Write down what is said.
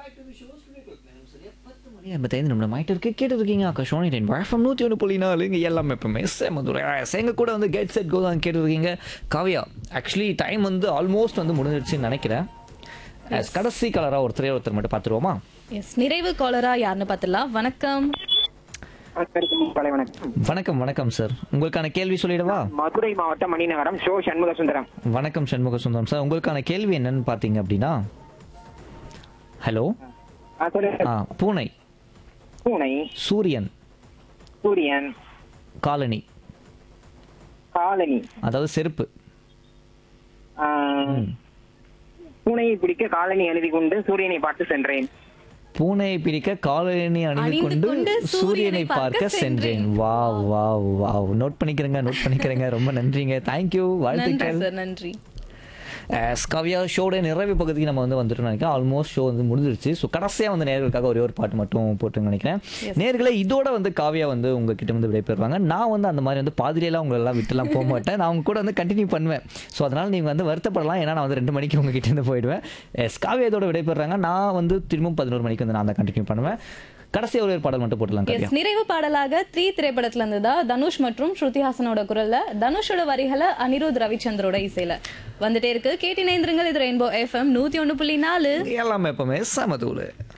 ஐம்பத்தைந்து நிமிடம் ஆயிட்டு இருக்கு கேட்டு இருக்கீங்க ஆகாஷ் டென் வழக்கம் நூற்றி ஒன்று புள்ளி நாலு இங்கே எல்லாமே எப்பவுமே செமதுரை எங்க கூட வந்து கெட் செட் கோ தான் கேட்டு இருக்கீங்க காவியா ஆக்சுவலி டைம் வந்து ஆல்மோஸ்ட் வந்து முடிஞ்சிருச்சுன்னு நினைக்கிறேன் As கடைசி கலராக ஒருத்தரே ஒருத்தர் மட்டும் பார்த்துருவோமா எஸ் நிறைவு காலரா யாருன்னு பார்த்துலாம் வணக்கம் காலை வணக்கம் வணக்கம் வணக்கம் சார் உங்களுக்கான கேள்வி சொல்லிடவா மதுரை மாவட்டம் மணிநகரம் ஷோ சண்முக சுந்தரம் வணக்கம் சண்முக சுந்தரம் சார் உங்களுக்கான கேள்வி என்னன்னு பார்த்தீங்க அப்படின்னா ஹலோ ஆ, சொல்லுங்க. ஆ பூனை பூனை சூரியன் சூரியன் காலனி காலனி அதாவது செருப்பு ஆ, பூனையை பிடிக்க காலனி எழுதி கொண்டு சூரியனை பார்த்து சென்றேன் பூனையை பிடிக்க காலணி அணிந்து அணிந்து கொண்டு கொண்டு சூரியனை பார்க்க சென்றேன் வா வா வா நோட் பண்ணிக்கிறேங்க நோட் பண்ணிக்கிறேங்க ரொம்ப நன்றிங்க தேங்க்யூ நன்றி வாழ்த்துக்கள் சார் நன்றி As கவ்யா ஷோட நிறைவு பகுதிக்கு நம்ம வந்து வந்துட்டோம் நினைக்கிறேன் ஆல்மோஸ்ட் ஷோ வந்து முடிஞ்சிருச்சு ஸோ கடைசியாக வந்து நேர்களுக்காக ஒரே ஒரு பாட்டு மட்டும் போட்டுன்னு நினைக்கிறேன் நேர்களை இதோட வந்து காவியா வந்து உங்ககிட்ட வந்து விடைபெறுவாங்க நான் வந்து அந்த மாதிரி வந்து பாதிரியெல்லாம் உங்களெல்லாம் விட்டுலாம் போக மாட்டேன் நான் உங்க கூட வந்து கண்டினியூ பண்ணுவேன் ஸோ அதனால் நீங்கள் வந்து வருத்தப்படலாம் ஏன்னா நான் வந்து ரெண்டு மணிக்கு உங்ககிட்ட இருந்து போயிடுவேன் எஸ் காவியா இதோட விடைபெறுறாங்க நான் வந்து திரும்பவும் பதினோரு மணிக்கு வந்து நான் தான் கண்டினியூ பண்ணுவேன் கடைசி ஒரே ஒரு பாடல் மட்டும் போட்டுலாம் காவியா எஸ் நிறைவு பாடலாக த்ரீ திரைப்படத்துல இருந்து தான் தனுஷ் மற்றும் ஸ்ருதி ஹாசனோட குரல்ல தனுஷோட வரிகளை அனிருத் ரவிச்சந்திரோட இசையில வந்துட்டே இருக்கு கேட்டினேந்திரங்கள் இது ரெயின்போ எஃப்எம் நூத்தி ஒண்ணு புள்ளி நாலு எல்லாமே எப்பவுமே சமதூள்